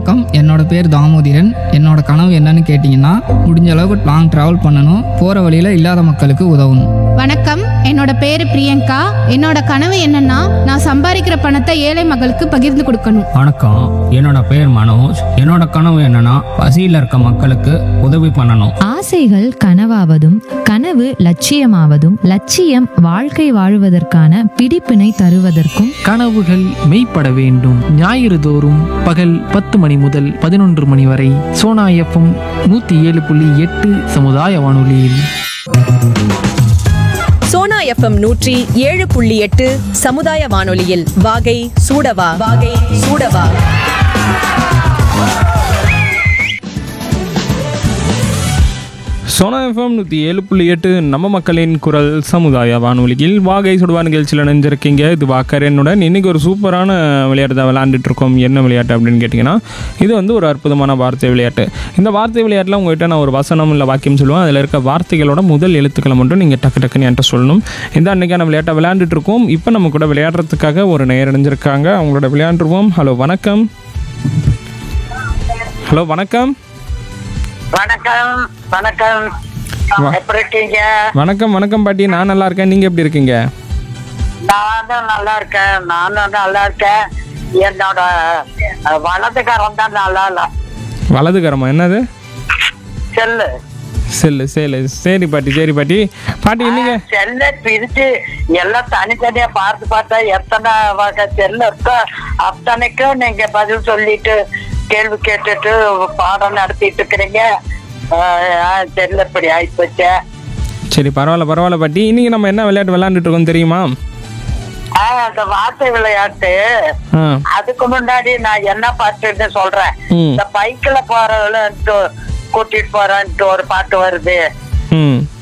வணக்கம் என்னோட பேர் தாமோதிரன் என்னோட கனவு என்னன்னு கேட்டிங்கன்னா முடிஞ்ச அளவுக்கு லாங் ட்ராவல் பண்ணணும் போகிற வழியில் இல்லாத மக்களுக்கு உதவணும் வணக்கம் என்னோட பேரு பிரியங்கா என்னோட கனவு என்னன்னா நான் சம்பாதிக்கிற பணத்தை ஏழை மக்களுக்கு பகிர்ந்து கொடுக்கணும் வணக்கம் என்னோட பேர் மனோஜ் என்னோட கனவு என்னன்னா பசியில் இருக்க மக்களுக்கு உதவி பண்ணணும் ஆசைகள் கனவாவதும் கனவு லட்சியமாவதும் லட்சியம் வாழ்க்கை வாழுவதற்கான பிடிப்பினை தருவதற்கும் கனவுகள் மெய்ப்பட வேண்டும் ஞாயிறு தோறும் பகல் பத்து மணி முதல் பதினொன்று மணி வரை சோனா எஃப்எம் நூற்றி ஏழு புள்ளி எட்டு சமுதாய வானொலியில் சோனா எஃப்எம் நூற்றி ஏழு புள்ளி எட்டு சமுதாய வானொலியில் வாகை சூடவா வாகை சூடவா சோனா எஃப்எம் நூற்றி ஏழு புள்ளி எட்டு நம்ம மக்களின் குரல் சமுதாய வானொலியில் வாகை சுடுவா நிகழ்ச்சியில் இணைஞ்சிருக்கீங்க இது வாக்கரனுடன் இன்னைக்கு ஒரு சூப்பரான விளையாட்டு தான் விளையாண்டுட்டு இருக்கோம் என்ன விளையாட்டு அப்படின்னு கேட்டிங்கன்னா இது வந்து ஒரு அற்புதமான வார்த்தை விளையாட்டு இந்த வார்த்தை விளையாட்டில் உங்கள்கிட்ட நான் ஒரு வசனம் இல்லை வாக்கியம் சொல்லுவேன் அதில் இருக்க வார்த்தைகளோட முதல் எழுத்துக்களை மட்டும் நீங்கள் டக்கு டக்குன்னு என்கிட்ட சொல்லணும் இந்த அன்னைக்கான விளையாட்டை விளையாண்டுட்டு இருக்கோம் இப்போ நம்ம கூட விளையாடுறதுக்காக ஒரு நேர் இணைஞ்சிருக்காங்க அவங்களோட விளையாண்டுருவோம் ஹலோ வணக்கம் ஹலோ வணக்கம் வணக்கம் வணக்கம் வா- எப்படி இருக்கீங்க வணக்கம் வணக்கம் பாட்டி நான் நல்லா இருக்கேன் நீங்கள் எப்படி இருக்கீங்க நானும் நல்லா இருக்கேன் நானும் நல்லா இருக்கேன் என்னோட அஹ், வலதுகரம் தான் நல்லா இல்ல வலதுகரமா என்னது செல்லு செல்லு செல்லு சரி பாட்டி சரி பாட்டி பாட்டி நீங்க செல்லை பிரிச்சு எல்லாம் தனித்தனியா பார்த்து பார்த்தா எத்தனை வகை செல்லு இருக்கோ அத்தனைக்கும் நீங்க பதில் சொல்லிட்டு கேள்வி கேட்டுட்டு பாடம் நடத்திட்டு இருக்கிறீங்க அஹ், செல்லு இப்படி ஆயிப்போச்சு சரி பரவாயில்ல பரவாயில்ல பாட்டி இன்னைக்கு நம்ம என்ன விளையாட்டு விளையாண்டுட்டு இருக்கோம் தெரியுமா ஆஹ், அந்த வார்த்தை விளையாட்டு ஆ அதுக்கு முன்னாடி நான் என்ன பாட்டுன்னு சொல்றேன் ம். இந்த பைக்ல போறவள கூட்டிட்டு போறேன்ட்டு ஒரு பாட்டு வருது ம்